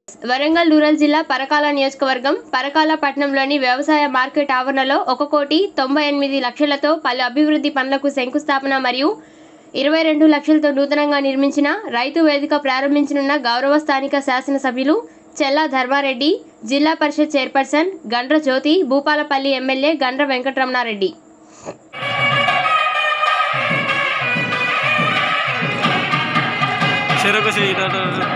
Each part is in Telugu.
వరంగల్ రూరల్ జిల్లా పరకాల నియోజకవర్గం పరకాల పట్టణంలోని వ్యవసాయ మార్కెట్ ఆవరణలో ఒక కోటి తొంభై ఎనిమిది లక్షలతో పలు అభివృద్ధి పనులకు శంకుస్థాపన మరియు ఇరవై రెండు లక్షలతో నూతనంగా నిర్మించిన రైతు వేదిక ప్రారంభించనున్న గౌరవ స్థానిక శాసనసభ్యులు చెల్లా ధర్మారెడ్డి జిల్లా పరిషత్ చైర్పర్సన్ గండ్ర జ్యోతి భూపాలపల్లి ఎమ్మెల్యే గండ్ర వెంకటరమణారెడ్డి చెరకు చేయడం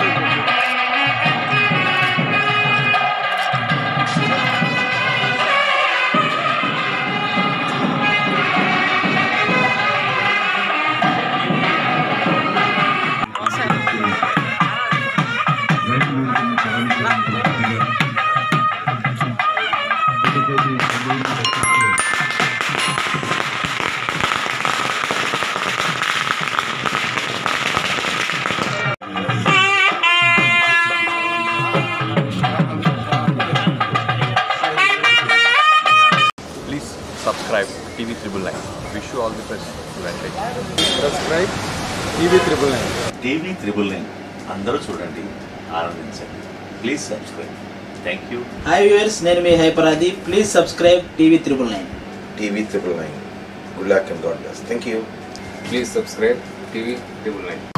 Please subscribe TV Triple Nine. Wish you all the best. Advantage. Subscribe TV triple nine TV triple nine అందరూ చూడండి ఆనందించండి please subscribe thank you hi viewers నేను మీ హైపరాది please subscribe TV triple nine TV triple nine. Good luck and God bless. Thank you. Please subscribe TV triple nine